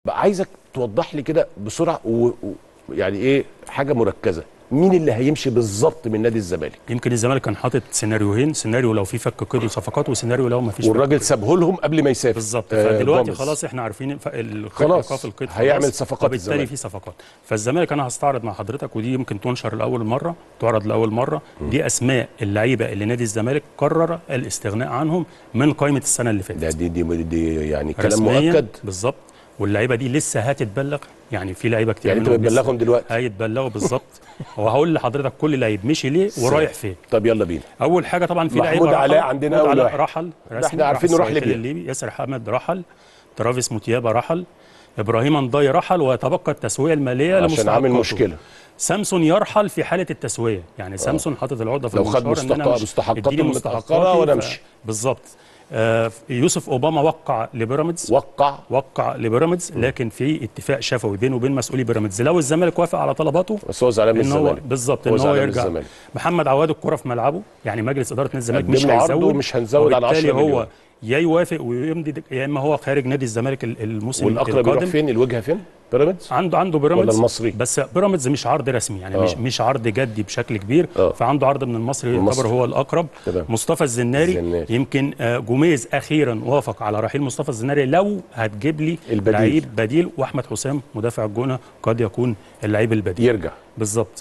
بقى عايزك توضح لي كده بسرعه و... و... يعني ايه حاجه مركزه مين اللي هيمشي بالظبط من نادي الزمالك يمكن الزمالك كان حاطط سيناريوهين سيناريو لو في فك قيد وصفقات وسيناريو لو ما فيش فك والراجل قيد. سابه لهم قبل ما يسافر بالظبط آه، فدلوقتي جوميز. خلاص احنا عارفين ف- ال- خلاص. ايقاف القيد هيعمل خلاص، صفقات وبالتالي الزمالك. في صفقات فالزمالك انا هستعرض مع حضرتك ودي يمكن تنشر لاول مره تعرض لاول مره دي اسماء اللعيبه اللي نادي الزمالك قرر الاستغناء عنهم من قائمه السنه اللي فاتت ده دي دي, دي يعني كلام رسمياً مؤكد بالظبط واللعيبه دي لسه هتتبلغ يعني في لعيبه كتير يعني انت منهم لسه بتبلغهم دلوقتي هيتبلغوا بالظبط وهقول لحضرتك كل لعيب مشي ليه ورايح فين طب يلا بينا اول حاجه طبعا في محمود لعيبه علاء رحل. عندنا محمود أول علاء واحد. رحل ده رسمي احنا عارفينه راح السويفل ليبيا. الليبي ياسر حمد رحل ترافيس موتيابا رحل ابراهيم انضاي رحل ويتبقى التسويه الماليه عشان عامل لمستحقاته. مشكله سامسون يرحل في حاله التسويه يعني سامسون حاطط العقده في لو خد المنشار إن أنا مستحق- مش- مستحقاته اديني المتأخرة مستحقاتي وأنا ف- أمشي. بالظبط آه يوسف اوباما وقع لبيراميدز وقع وقع لبيراميدز لكن في اتفاق شفوي بينه وبين مسؤولي بيراميدز لو الزمالك وافق على طلباته بس هو زعلان من ان هو الزمالك بالظبط هو ان هو زعلان من يرجع الزمالك. محمد عواد الكره في ملعبه يعني مجلس اداره نادي الزمالك قدم مش له عرض هيزود ومش هنزود عن 10 وبالتالي مليون. هو يا يوافق ويمضي دك- يا اما هو خارج نادي الزمالك ال- الموسم والاقرب يروح القادم فين الوجهه فين بيراميدز عنده عنده بيراميدز ولا المصري؟ بس بيراميدز مش عرض رسمي يعني آه. مش مش عرض جدي بشكل كبير آه. فعنده عرض من المصري يعتبر المصري. هو الاقرب تمام. مصطفى الزناري, الزناري. يمكن آه، جوميز اخيرا وافق على رحيل مصطفى الزناري لو هتجيب لي البديل. لعيب بديل واحمد حسام مدافع الجونه قد يكون اللعيب البديل يرجع بالظبط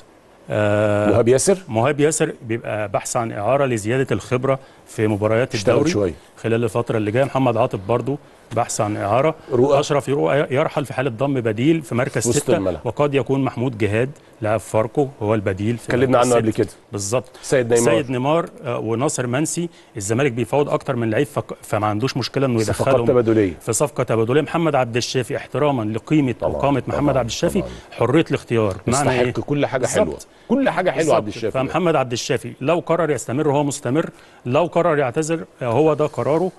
آه مهاب ياسر مهاب ياسر بيبقى بحث عن اعاره لزياده الخبره في مباريات اشتغل الدوري شوية. خلال الفتره اللي جايه محمد عاطف برضو بحث عن اعاره رؤى. اشرف رؤى يرحل في حاله ضم بديل في مركز وسط سته الملعب. وقد يكون محمود جهاد لاعب فاركو هو البديل في اتكلمنا مركز عنه قبل ستة. كده. بالظبط سيد نيمار. سيد نيمار آه، وناصر منسي الزمالك بيفاوض اكتر من لعيب فك... فما عندوش مشكله انه صفقات يدخلهم تبادليه في صفقه تبادليه محمد عبد الشافي احتراما لقيمه طبعاً، وقامه محمد طبعاً، عبد الشافي طبعاً. حريه الاختيار معنى ايه يستحق كل حاجه بالظبط. حلوه كل حاجه حلوه عبد بالظبط. الشافي ده. فمحمد عبد الشافي لو قرر يستمر هو مستمر لو قرر يعتذر هو ده قراره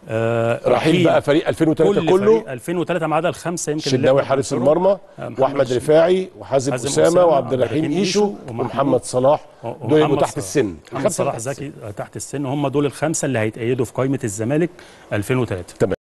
آه رحيل بقى فريق 2003 كل كله فريق 2003 ما عدا الخمسه يمكن اللي شناوي احنا حارس بنذكرهم. المرمى آه، محمد واحمد ش- رفاعي وحازم حازم اسامه أسامة، وعبد الرحيم عبد ايشو ومحمود- ومحمد صلاح و- دول يبقوا ومحمد تحت صلاح. السن محمد الخمسة صلاح تحت السن. زكي آه، تحت السن هم دول الخمسه اللي هيتأيدوا في قائمه الزمالك 2003 تمام